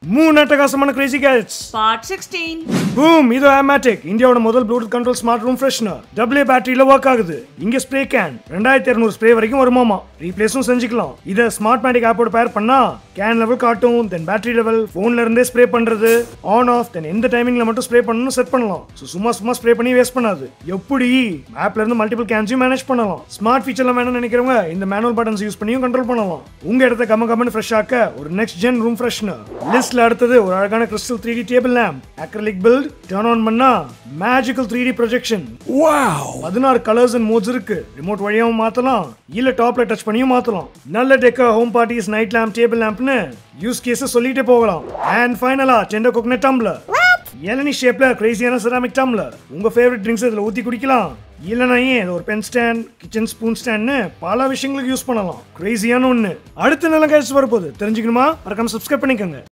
மூணு அட்டகாசமான Crazy Gates Part 16. Boom இது ஆமேட்டிக் இந்தியாவோட முதல் Bluetooth control smart room freshener W பேட்டரியில ஒர்க் ஆகுது இங்க ஸ்ப்ரே கேன் ரெண்டாயிரத்தி இரநூறு ஸ்ப்ரே வரைக்கும் வருமாமா ரீப்ளேஸும் செஞ்சுக்கலாம் இதை ஸ்மார்ட் மேட்டிக் ஆப்போட பேர் பண்ணா கேன் லெவல் காட்டும் தென் பேட்டரி லெவல் போன்ல இருந்தே ஸ்ப்ரே பண்றது ஆன் ஆஃப் தென் எந்த டைமிங்ல மட்டும் ஸ்ப்ரே பண்ணணும் செட் பண்ணலாம் ஸோ சும்மா சும்மா ஸ்ப்ரே பண்ணி வேஸ்ட் பண்ணாது எப்படி ஆப்ல இருந்து மல்டிபிள் கேன்ஸையும் மேனேஜ் பண்ணலாம் ஸ்மார்ட் ஃபீச்சர்லாம் வேணும்னு நினைக்கிறவங்க இந்த மேனுவல் பட்டன்ஸ் யூஸ் பண்ணியும் கண்ட்ரோல் பண்ணலாம் உங்க இடத்த கம்ம கம்மன்னு ஃப்ரெஷ் ஆக்க ஒரு நெக்ஸ்ட் ஜென் ரூம் ஃப்ரெஷ்னர் லிஸ்ட்ல அடுத்தது ஒரு அழகான crystal three D table lamp acrylic build turn on பண்ணா மேஜிக்கல் த்ரீ டி ப்ரொஜெக்ஷன் பதினாறு கலர்ஸ் அண்ட் மோட்ஸ் இருக்கு ரிமோட் வழியாவும் மாத்தலாம் இல்ல டாப்ல டச் பண்ணியும் மாத்தலாம் நல்ல டெக்கா home parties night lamp table லேம்ப்னு யூஸ் கேஸ் சொல்லிட்டே போகலாம் அண்ட் ஃபைனலா டெண்டர் கோகனட் டம்ளர் இளநி ஷேப்ல கிரேசியான செராமிக் டம்ளர் உங்க ஃபேவரட் ட்ரிங்க்ஸ் இதுல ஊத்தி குடிக்கலாம் இல்லைனா ஏன் இது ஒரு பென் ஸ்டாண்ட் கிச்சன் ஸ்பூன் ஸ்டாண்ட்னு பல விஷயங்களுக்கு யூஸ் பண்ணலாம் கிரேசியான ஒன்று அடுத்த நல்ல கேட்ஸ் வரப்போகுது தெரிஞ்சுக்கணுமா மறக்காம சப்ஸ்கிரைப் பண்ணிக்கோங்க